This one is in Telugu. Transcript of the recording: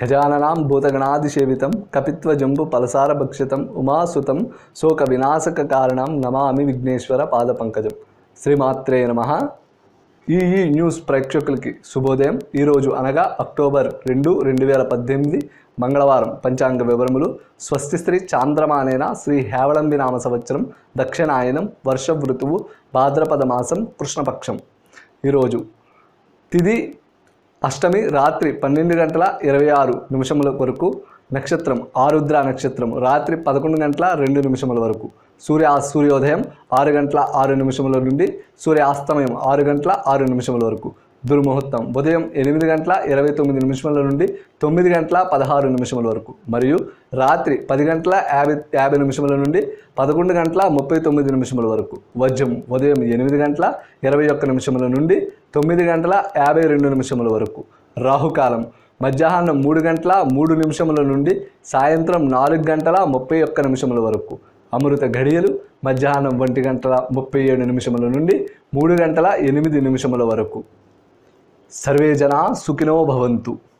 గజాననాం భూతగణాదిసేవితం కపిత్వజంబు పలసారభక్షితం ఉమాసుతం శోక వినాశక కారణం నమామి విఘ్నేశ్వర పాదపంకజం శ్రీమాత్రే నమ ఈ ఈ న్యూస్ ప్రేక్షకులకి శుభోదయం ఈరోజు అనగా అక్టోబర్ రెండు రెండు వేల పద్దెనిమిది మంగళవారం పంచాంగ వివరములు స్వస్తి శ్రీ చాంద్రమానేన శ్రీ హేవళంబి నామ సంవత్సరం దక్షిణాయనం వర్ష ఋతువు భాద్రపద మాసం కృష్ణపక్షం ఈరోజు తిది అష్టమి రాత్రి పన్నెండు గంటల ఇరవై ఆరు నిమిషముల వరకు నక్షత్రం ఆరుద్ర నక్షత్రం రాత్రి పదకొండు గంటల రెండు నిమిషముల వరకు సూర్య సూర్యోదయం ఆరు గంటల ఆరు నిమిషముల నుండి సూర్యాస్తమయం ఆరు గంటల ఆరు నిమిషముల వరకు దుర్ముహూర్తం ఉదయం ఎనిమిది గంటల ఇరవై తొమ్మిది నిమిషముల నుండి తొమ్మిది గంటల పదహారు నిమిషముల వరకు మరియు రాత్రి పది గంటల యాభై యాభై నిమిషముల నుండి పదకొండు గంటల ముప్పై తొమ్మిది నిమిషముల వరకు వజ్రం ఉదయం ఎనిమిది గంటల ఇరవై ఒక్క నిమిషముల నుండి తొమ్మిది గంటల యాభై రెండు నిమిషముల వరకు రాహుకాలం మధ్యాహ్నం మూడు గంటల మూడు నిమిషముల నుండి సాయంత్రం నాలుగు గంటల ముప్పై ఒక్క నిమిషముల వరకు అమృత ఘడియలు మధ్యాహ్నం ఒంటి గంటల ముప్పై ఏడు నిమిషముల నుండి మూడు గంటల ఎనిమిది నిమిషముల వరకు సర్వే జనా సుఖినో భవంతు